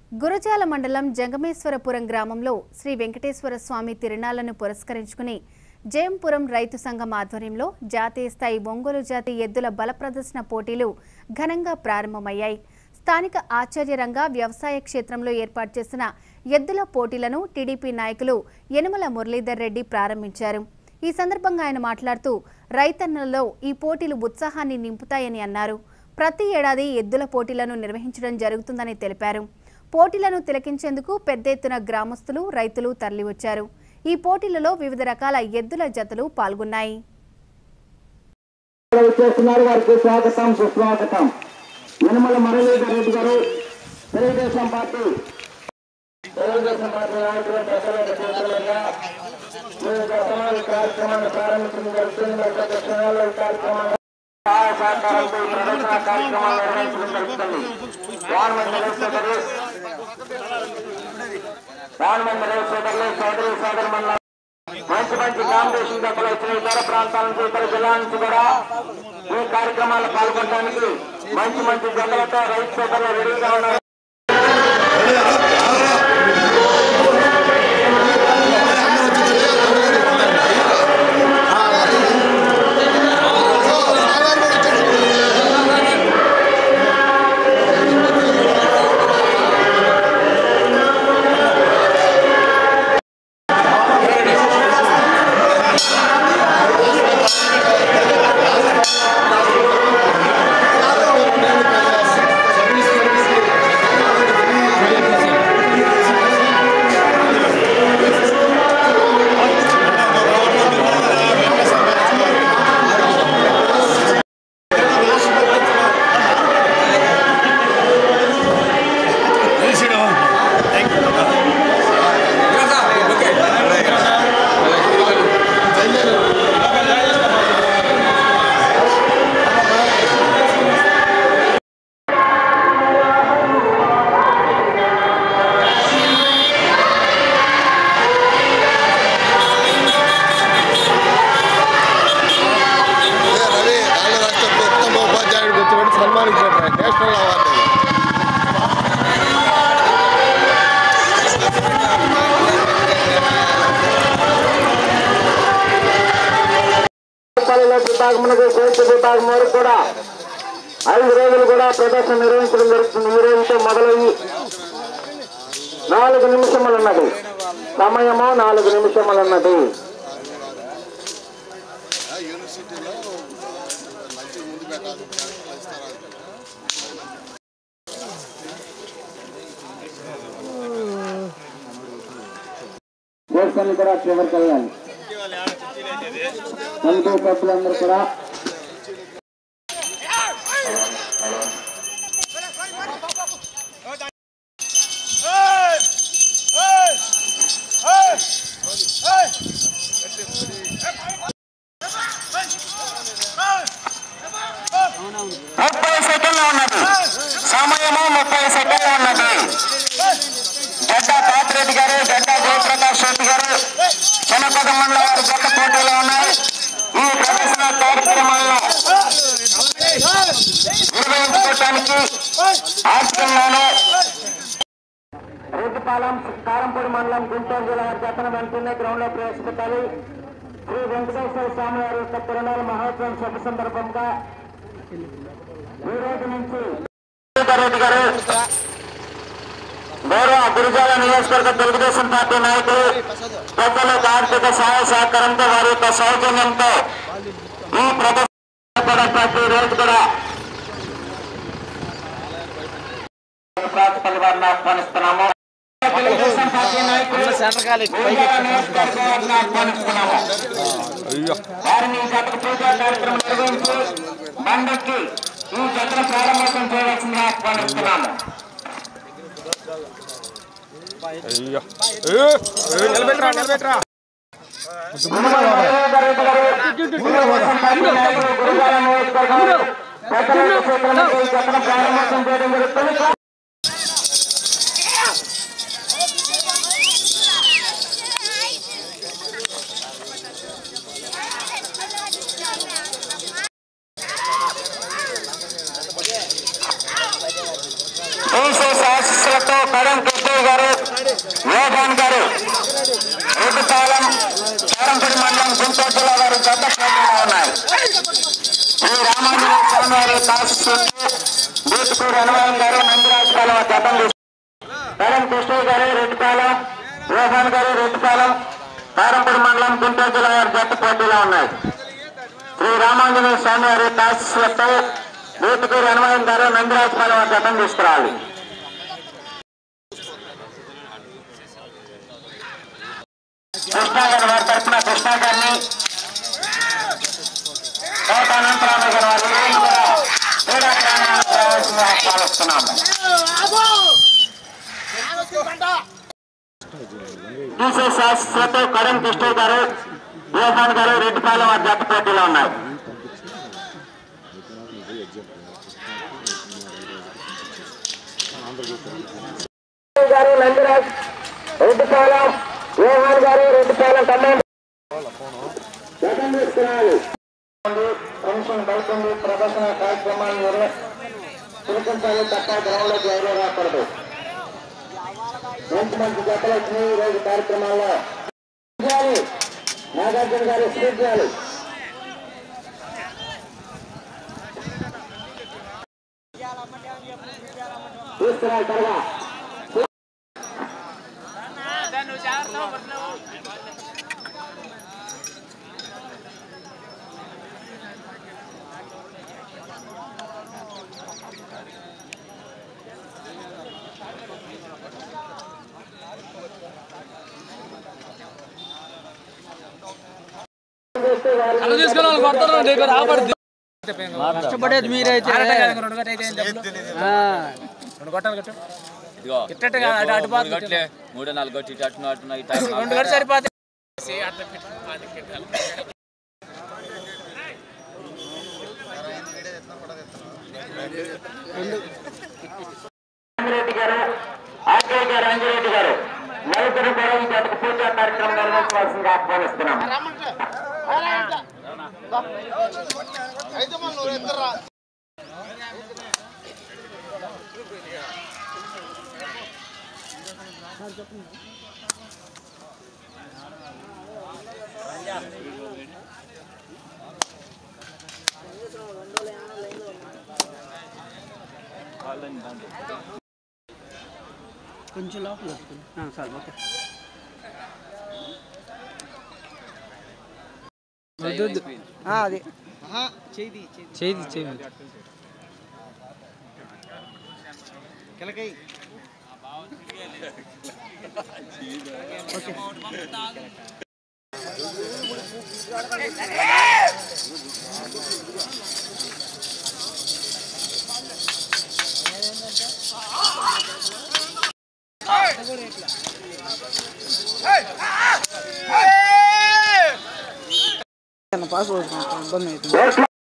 గురజాల మండలం జంగమేశ్వరపురం గ్రామంలో శ్రీ వెంకటేశ్వర స్వామి తిరునాళ్లను పురస్కరించుకుని జయంపురం రైతు సంఘం ఆధ్వర్యంలో జాతీయ స్థాయి ఒంగోలు జాతి ఎద్దుల బల ప్రదర్శన పోటీలు ఘనంగా ప్రారంభమయ్యాయి స్థానిక ఆచార్యరంగా వ్యవసాయ క్షేత్రంలో ఏర్పాటు చేసిన ఎద్దుల పోటీలను టీడీపీ నాయకులు యనుమల మురళీధర్ రెడ్డి ప్రారంభించారు ఈ సందర్భంగా ఆయన మాట్లాడుతూ రైతన్నలలో ఈ పోటీలు ఉత్సాహాన్ని నింపుతాయని అన్నారు ప్రతి ఏడాది ఎద్దుల పోటీలను నిర్వహించడం జరుగుతుందని తెలిపారు పోటీలను తిలకించేందుకు పెద్ద ఎత్తున గ్రామస్తులు రైతులు తరలివచ్చారు ఈ పోటీలలో వివిధ రకాల ఎద్దుల జతలు పాల్గొన్నాయి చేస్తున్నారు వారికి స్వాగతం సుస్వాగతం యనమల మురళీధర్ రెడ్డి గారు తెలుగుదేశం పార్టీ తెలుగుదేశం పార్టీ నాయకులు ప్రజల చేతులుగా వివిధ సమాజ కార్యక్రమాన్ని ప్రారంభించడం జరుగుతుంది గత క్షణాల్లో ఈ కార్యక్రమాన్ని సహాయ సహకారంతో ఈ ప్రదర్శన కార్యక్రమాలు నిర్వహించడం జరుగుతుంది గవర్నమెంట్ నిరసనలు గవర్నమెంట్ నిరసనలు సోదరి సోదరు మండలం మంచి మంచి కాంపిటీషన్ దగ్గర వచ్చిన ఇతర ప్రాంతాల నుంచి ఇతర జిల్లాల నుంచి కూడా ఈ కార్యక్రమాల్లో పాల్గొనడానికి మంచి మంచి జతలతో రైతు సోదరులు రెడీగా ఉన్నారు రవి ఆంధ్ర రాష్ట్ర ఉత్తమ ఉపాధ్యాయుడికి వచ్చినట్టు సన్మానించారు నేషనల్ అవార్డు అది. రూపాయల విభాగమునకు కోర్టు విభాగం వరకు కూడా ఐదు రోజులు కూడా ప్రదర్శన నిర్వహించడం జరుగుతుంది ఈ రోజుతో మొదలయ్యి నాలుగు నిమిషములు ఉన్నది సమయము నాలుగు నిమిషములు ఉన్నది ఆ యూనివర్సిటీలో మంచి ముందు పెట్టాలి ఇస్తారు దేశాన్ని కూడా చివరికి వెళ్ళాలి కమిటీ సభ్యులందరూ కూడా ముప్పై సెకండ్లు ఉన్నది సమయము ముప్పై సెకండ్లు ఉన్నది గడ్డ పాపిరెడ్డి గారు గడ్డ జయప్రకాష్ రెడ్డి గారు చిన్నపద మండలం వారి గత పోటీలో ఉన్నాయి ఈ ప్రదర్శన కార్యక్రమాల్లో నిర్వహించుకోవటానికి ఆర్థికంగాను రెడ్డిపాలెం కారంపూడి మండలం గుంటూరు జిల్లా వారి జతను వెంటనే గ్రౌండ్ లో ప్రవేశపెట్టాలి శ్రీ వెంకటేశ్వర స్వామి వారి యొక్క తిరునాళ్ళ మహోత్సవం శుభ సందర్భంగా ఈ రోజు నుంచి రెడ్డి గారు గౌరవ గురుజాల నియోజకవర్గ తెలుగుదేశం పార్టీ నాయకులు పెద్దల ఆర్థిక సహాయ సహకారంతో వారి యొక్క సౌజన్యంతో ఈ ప్రదర్శన కూడా ప్రతి రోజు కూడా ప్రాతిపదిక వారిని ఆహ్వానిస్తున్నాము తెలుగుదేశం పార్టీ నాయకులు గురజాల నియోజకవర్గ వారిని ఆహ్వానిస్తున్నాము వారిని ఈ జతకు పూజా కార్యక్రమం నిర్వహించి బండెక్కి ఈ జతను ప్రారంభోత్సవం చేయవలసిందిగా ఆహ్వానిస్తున్నాము నిలబెట్టరా నిలబెట్టరా ఆశీస్సులతో కడం కృష్ణయ్య గారు యోగాన్ గారు రెడ్డిపాలెం కారంపూడి మండలం గుంటూరు జిల్లా వారి జత పోటీలో ఉన్నాయి శ్రీ రామాంజనేయ స్వామి వారి కాశీస్తూ బూతుకూరు అనుభవం గారు నందిరాజపాలెం జతం కడం కృష్ణయ్య గారు రెడ్డిపాలెం యోగాన్ గారు రెడ్డిపాలెం కారంపూడి మండలం గుంటూరు జిల్లా వారి జత పోటీలో ఉన్నాయి శ్రీ రామాంజనేయ స్వామి వారి కాశీస్వతో బూతుకూరు అనుభవం గారు నందిరాజపాలెం జతం తీసుకురావాలి కృష్ణా గారి వారి తరఫున కృష్ణా గారిని కోట అనంతరామ గారి వారి ఇరువురిని కూడా క్రీడా ప్రాంగణానికి రావాల్సిందిగా ఆహ్వానిస్తున్నాము టీసీ శాస్త్రతో కరణ్ కృష్ణ గారు యోహాన్ గారు రెడ్డిపాలెం వారి జత పోటీలో ఉన్నారు గారు నందిరాజ్ రెడ్డిపాలెం యోహాన్ గారు రెడ్డిపాలెం కమాండ్ జగన్ తీసుకురావాలి ఫంక్షన్ బయటండి ప్రదర్శన కార్యక్రమాలు నిర్వ- తిలకించాలి తప్ప గ్రౌండ్లోకి ఎవరూ రాకూడదు మంచి మంచి జతలు వచ్చినాయి ఈ రోజు కార్యక్రమాల్లో చేయాలి. నాగార్జున గారు స్పీచ్ చేయాలి తీసుకురాలి త్వరగా తీసుకుని వాళ్ళు కొడతారు నీకు రాబడి కష్టపడేది మీరైతే ఆ. రెండు గొట్టాలు కట్టు ఇదిగో ఇట్టట్టుగా అటు అటు మూడు పాదు గట్లే మూడు నాలుగు గట్టి ఇటు అటు అటు ఇటు అటు రెండు గట్టు సరిపోతాయి రంజిరెడ్డి గారు ఆర్కే గారు రంజిరెడ్డి గారు నలుగురు కూడా ఈ జతకు పూజా కార్యక్రమం నిర్వహించవలసిందిగా ఆహ్వానిస్తున్నాం కొంచెం లోపల వస్తుంది. ఆ, సార్ ఓకే వద్దు, వద్దు. ఆ, అది చేది చేది పాస్ ఇబ్బంది అవుతుంది ఓట్లు